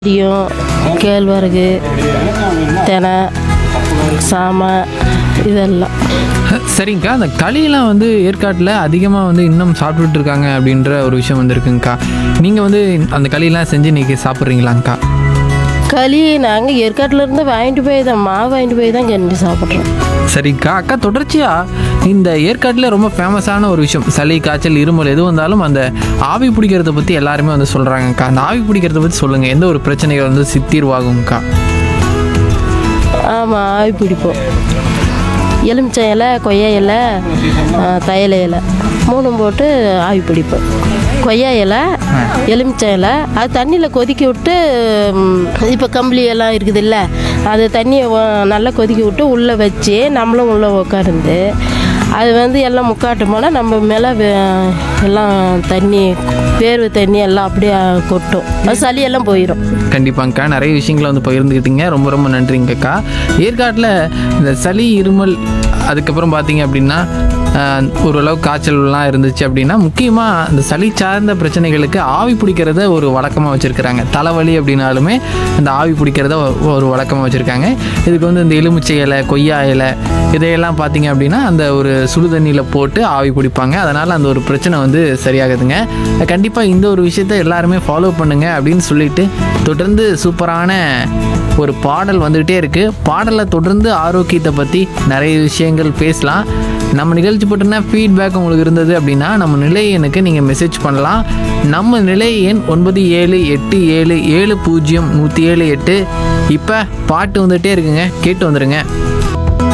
தெரியும் கேழ்வரகு தினை சாமை இதெல்லாம் சரிங்கக்கா அந்த களியெல்லாம் வந்து ஏற்காட்டில் அதிகமாக வந்து இன்னும் சாப்பிட்டுட்டு இருக்காங்க அப்படின்ற ஒரு விஷயம் வந்து இருக்குங்கக்கா நீங்கள் வந்து அந்த களியெல்லாம் செஞ்சு இன்றைக்கி சாப்பிட்றீங்களாங்க்கா களி நாங்கள் ஏற்காட்டில் இருந்து வாங்கிட்டு போய் தான் மாவு வாங்கிட்டு போய் தான் கிண்டி சாப்பிட்றோம் சரிங்கக்கா அக்கா தொடர்ச்சியாக இந்த ஏற்காட்டில் ரொம்ப ஃபேமஸான ஒரு விஷயம் சளி காய்ச்சல் இருமல் எது வந்தாலும் அந்த ஆவி பிடிக்கிறத பற்றி எல்லாருமே வந்து சொல்கிறாங்கக்கா அந்த ஆவி பிடிக்கிறத பற்றி சொல்லுங்கள் எந்த ஒரு பிரச்சனைகள் வந்து சித்தீர்வாகும்க்கா ஆமாம் ஆவி பிடிப்போம் எலுமிச்சை இலை கொய்யா இலை ஆ, தையல இலை மூணும் போட்டு ஆவி பிடிப்போம் கொய்யா இலை எலுமிச்சை இலை அது தண்ணியில் கொதிக்க விட்டு இப்போ கம்பளி எல்லாம் இருக்குதுல்ல அது தண்ணியை வ- நல்லா கொதிக்க விட்டு உள்ளே வச்சு நம்மளும் உள்ளே உட்காந்து அது வந்து எல்லாம் முக்காட்டும் போனால் நம்ம மேலே வே- எல்லாம் தண்ணி வேர்வை தண்ணி எல்லாம் அப்படியே கொட்டும் அது சளியெல்லாம் போயிடும் கண்டிப்பாங்கக்கா நிறைய விஷயங்களை வந்து பகிர்ந்துக்கிட்டீங்க ரொம்ப ரொம்ப நன்றிங்கக்கா ஏற்காட்டில் இந்த சளி இருமல் அதுக்கப்புறம் பார்த்தீங்க அப்படின்னா ஆஹ், ஓரளவு காய்ச்சல்லாம் இருந்துச்சு அப்படின்னா முக்கியமாக இந்த சளி சார்ந்த பிரச்சனைகளுக்கு ஆவி பிடிக்கிறத ஒரு வழக்கமாக வச்சுருக்கிறாங்க தலைவலி அப்படின்னாலுமே இந்த ஆவி பிடிக்கிறத ஒ- ஒரு வழக்கமாக வச்சுருக்காங்க இதுக்கு வந்து இந்த எலுமிச்சை இலை கொய்யா இலை இதையெல்லாம் பார்த்தீங்க அப்படின்னா அந்த ஒரு சுடு தண்ணியில் போட்டு ஆவி பிடிப்பாங்க அதனால் அந்த ஒரு பிரச்சனை வந்து சரியாகுதுங்க கண்டிப்பாக இந்த ஒரு விஷயத்தை எல்லாருமே ஃபாலோ பண்ணுங்க அப்படின்னு சொல்லிட்டு தொடர்ந்து சூப்பரான ஒரு பாடல் வந்துகிட்டே இருக்குது பாடலை தொடர்ந்து ஆரோக்கியத்தை பற்றி நிறைய விஷயங்கள் பேசலாம் நம்ம நிகழ்ச்சி பற்றின ஃபீட்பேக் உங்களுக்கு இருந்தது அப்படின்னா நம்ம நிலை எண்ணுக்கு நீங்கள் மெசேஜ் பண்ணலாம் நம்ம நிலை எண் ஒன்பது ஏழு எட்டு ஏழு ஏழு பூஜ்ஜியம் நூற்றி ஏழு எட்டு இப்போ பாட்டு வந்துகிட்டே இருக்குங்க கேட்டு வந்துடுங்க